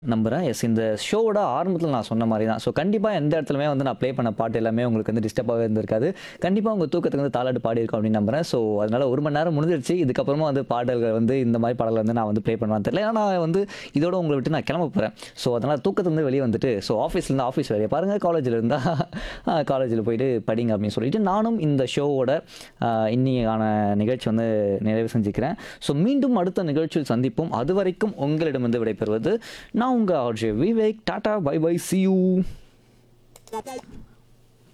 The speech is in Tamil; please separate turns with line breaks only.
நம்புறேன். எஸ் இந்த ஷோவோட ஆரம்பத்தில நான் சொன்ன மாரி தான். ஸோ கண்டிப்பா எந்த இடத்துலயுமே வந்து நான் ப்ளே பண்ண பாட்டு எல்லாமே உங்களுக்கு வந்து டிஸ்டர்பாவே இருந்திருக்காது. கண்டிப்பா உங்க தூக்கத்துக்கு வந்து தாலாட்டு பாடியிருக்கோம் அப்படின்னு நம்புறேன். ஸோ அதனால 1 மணி நேரம் முடிஞ்சிருச்சு. இதுக்கப்புறமா வந்து பாடல்கள் வந்து இந்த மாரி பாடல்கள் வந்து நான் வந்து ப்ளே பண்ணுவேனான்னு தெரியல. ஏன்னா நான் வந்து இதோட உங்கள விட்டு நான் கிளம்ப போறேன். ஸோ அதனால தூக்கத்துலருந்து வெளிய வந்துட்டு ஸோ ஆஃபீஸ்லேருந்து ஆஃபீஸ் வேலைய பாருங்க. காலேஜ்ல இருந்தா அ காலேஜ்ல போயிட்டு படிங்க அப்படின்னு சொல்லிட்டு நானும் இந்த ஷோவோட அ இன்னிக்கான நிகழ்ச்சி வந்து நிறைவு செஞ்சுக்கிறேன். ஸோ மீண்டும் அடுத்த நிகழ்ச்சியில் சந்திப்போம். அதுவரைக்கும் உங்களிடமிருந்து விடைபெறுவது நான் உங்க RJ Vivek. Tata bye bye see you.